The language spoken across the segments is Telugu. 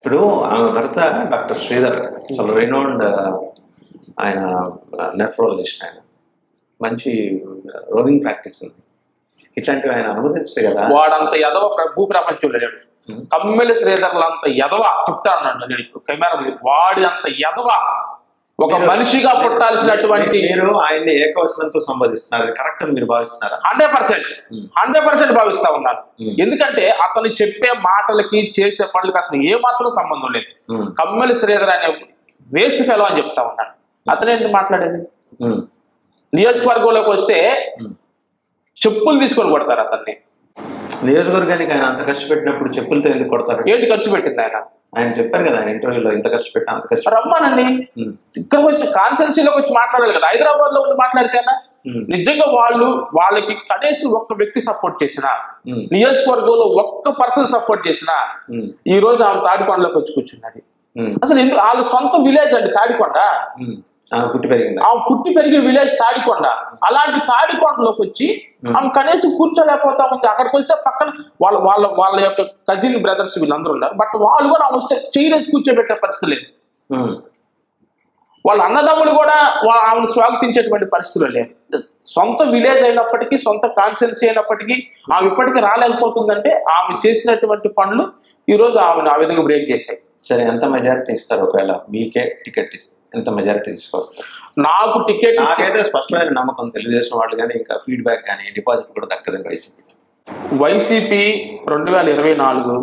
ఇప్పుడు ఆమె భర్త డాక్టర్ శ్రీధర్ చాలా రెనౌండ్ ఆయన నెఫ్రాలజిస్ట్ ఆయన మంచి రోగింగ్ ప్రాక్టీస్ ఉంది ఇట్లాంటివి ఆయన అనుమతించడు కదా వాడంత ఎదవ ప్ర- భూ ప్రపంచంలో లేడు Hmm. కమ్మెల శ్రీధర్లు అంత ఎదవ చెప్తా ఉన్నాను నేను ఇప్పుడు కెమెరా ముందు. వాడి అంత ఎదవ ఒక మీరు- మనిషిగా పుట్టాల్సినటువంటి మీరు ఆయన్ని ఏకవచనంతో సంబోధిస్తున్నారు అది కరెక్ట్ అని మీరు భావిస్తున్నారా hundred percent Hmm. Hundred percent భావిస్తా ఉన్నాను Hmm. ఎందుకంటే అతను చెప్పే మాటలకి చేసే పనులకి అసలు ఏ మాత్రం సంబంధం లేదు ఉమ్, కమ్మెలి శ్రీధర్ అనే వేస్ట్ ఫెలో అని చెప్తా ఉన్నాను అతనేంటి మాట్లాడేది ఉమ్, నియోజకవర్గంలోకి వస్తే ఉమ్. చెప్పులు తీసుకొని కొడతారు అతన్ని నియోజకవర్గానికి ఆయన అంత ఖర్చు పెట్టినప్పుడు చెప్పులతో ఎందుకు కొడతారు ఏంటి ఖర్చు పెట్టింది ఆయన ఆయన చెప్పారు కదా ఆయన ఇంటర్వ్యూలో ఇంత ఖర్చు పెట్టా అంత ఖర్చు పెట్టా. రమ్మానండి ఉమ్, ఇక్కడికి వచ్చి కాన్సెన్సీలోకి వచ్చి మాట్లాడాలి కదా హైదరాబాద్ లో ఉండి మాట్లాడితేనా ఉమ్, నిజంగా వాళ్ళు వాళ్ళకి కనీసం ఒక్క వ్యక్తి సపోర్ట్ చేసిన ఉమ్, నియోజకవర్గంలో ఒక్క పర్సన్ సపోర్ట్ చేసిన ఉమ్, ఈ రోజు ఆమె తాడికొండలోకి వచ్చి కూర్చున్నది ఉమ్, అసలు ఎందుకు వాళ్ళ సొంత విలేజ్ అండి తాడికొండ ఉమ్. ఆమె పుట్టి పెరిగింది ఆమె పుట్టి పెరిగిన విలేజ్ తాడికొండ అలాంటి తాడికొండలోకి వచ్చి ఆమె కనీసం కూర్చోలేకపోతా ఉంది అక్కడికి వస్తే పక్కన వాళ్ళ వాళ్ళ వాళ్ళ యొక్క కజిన్ బ్రదర్స్ వీళ్ళందరూ ఉన్నారు బట్ వాళ్ళు కూడా ఆమె వస్తే చైరేసి కూర్చోబెట్టే పరిస్థితి లేదు ఉమ్, వాళ్ళ అన్నదమ్ములు కూడా వా- ఆమెను స్వాగతించేటువంటి పరిస్థితులు లేరు సొంత విలేజ్ అయినప్పటికీ సొంత కాన్సెన్సీ అయినప్పటికీ ఆమె ఇప్పటికీ రాలేకపోతుందంటే ఆమె చేసినటువంటి పనులు ఈ రోజు ఆమెను ఆ విధంగా బ్రేక్ చేశాయి సరే ఎంత మెజారిటీ ఇస్తారు ఒకవేళ మీకే టికెట్ ఇస్తే ఎంత మెజారిటీ తీసుకొస్తారు నాకు టికెట్ ఇచ్చి- నాకైతే స్పష్టమైన నమ్మకం తెలుగుదేశం వాళ్ళు కానీ ఇంకా ఫీడ్బ్యాక్ కానీ డిపాజిట్ కూడా దక్కదు వైసీపీ వైసీపీ రెండు వేల ఇరవై నాలుగు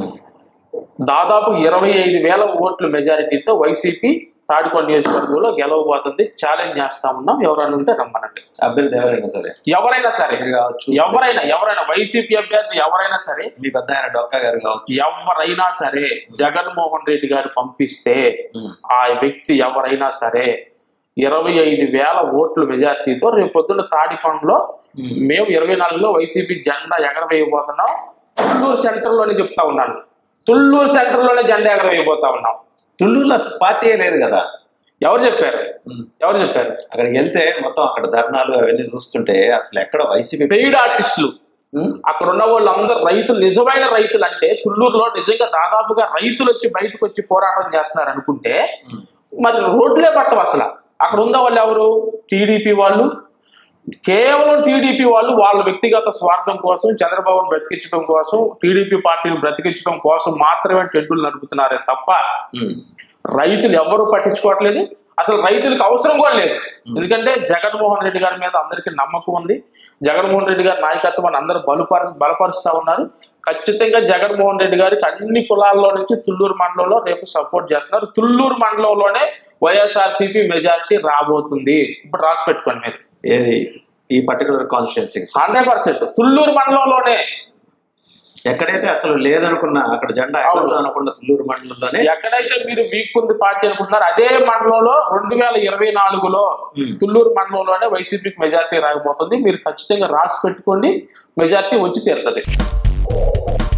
దాదాపు ఇరవై ఐదు వేల ఓట్ల మెజారిటీతో వైసీపీ తాడికొండ నియోజకవర్గంలో గెలవబోతుంది ఛాలెంజ్ చేస్తా ఉన్నాం ఎవరైనా ఉంటే రమ్మనండి అభ్యర్థి ఎవరైనా సరే ఎవరైనా సరే మీరు కావచ్చు ఎవరైనా ఎవరైనా వైసీపీ అభ్యర్థి ఎవరైనా సరే మీ పెద్ద ఆయన డొక్కా గారు కావచ్చు ఎవరైనా సరే జగన్మోహన్ రెడ్డి గారు పంపిస్తే ఉమ్, ఆ వ్యక్తి ఎవరైనా సరే ఇరవై ఐదు వేల ఓట్ల మెజార్టీతో రేపు పొద్దున్న తాడికొండలో ఉమ్, మేము ఇరవై నాలుగులో వైసీపీ జెండా ఎగరవేయబోతున్నాం తుళ్ళూరు సెంటర్లోనే చెప్తా ఉన్నాను తుళ్ళూరు సెంటర్లోనే జెండా ఎగరవేయబోతా ఉన్నాం తుళ్ళూరులో అసలు పార్టీయే లేదు కదా ఎవరు చెప్పారు ఉమ్, ఎవరు చెప్పారు అక్కడికి వెళ్తే మొత్తం అక్కడ ధర్నాలు అవన్నీ చూస్తుంటే అసలు ఎక్కడ వైసీపీ పెయిడ్ ఆర్టిస్టులు ఉమ్, అక్కడ ఉన్న వాళ్ళందరూ రైతులు నిజమైన రైతులు అంటే తుళ్ళూరులో నిజంగా దాదాపుగా రైతులు వచ్చి బయటకు వచ్చి పోరాటం చేస్తున్నారు అనుకుంటే ఉమ్, మరి రోడ్లే పట్టవు అసలు అక్కడ ఉన్న వాళ్ళు ఎవరు టీడీపీ వాళ్ళు కేవలం టీడీపీ వాళ్ళు వాళ్ళ వ్యక్తిగత స్వార్థం కోసం చంద్రబాబును బ్రతికించడం కోసం టీడీపీ పార్టీని బ్రతికించడం కోసం మాత్రమే టెంటులు నడుపుతున్నారే తప్ప ఉమ్, రైతులు ఎవరు పట్టించుకోవట్లేదు అసలు రైతులకు అవసరం కూడా లేదు ఎందుకంటే జగన్మోహన్ రెడ్డి గారి మీద అందరికీ నమ్మకం ఉంది జగన్మోహన్ రెడ్డి గారి నాయకత్వాన్ని అందరూ బలపరు బలపరుస్తా ఉన్నారు ఖచ్చితంగా జగన్మోహన్ రెడ్డి గారికి అన్ని కులాల్లో నుంచి తుళ్ళూరు మండలంలో రేపు సపోర్ట్ చేస్తున్నారు తుళ్ళూరు మండలంలోనే వైఎస్ఆర్సీపీ మెజారిటీ రాబోతుంది ఇప్పుడు రాసి పెట్టుకోండి మీరు ఏది ఈ పర్టికులర్ కాన్స్టిట్యున్సీకి హండ్రెడ్ పర్సెంట్ తుళ్ళూరు మండలంలోనే ఎక్కడైతే అసలు లేదనుకున్నా అక్కడ జెండా ఎక్కడో అనుకున్న తుళ్ళూరు మండలంలోనే ఎక్కడైతే మీరు వీక్ ఉంది పార్టీ అనుకుంటున్నారు అదే మండలంలో రెండు వేల ఇరవై నాలుగులో Hmm. తుళ్ళూరు మండలంలోనే వైసీపీకి మెజార్టీ రాకపోతుంది మీరు ఖచ్చితంగా రాసి పెట్టుకోండి మెజార్టీ వచ్చి తీరుతుంది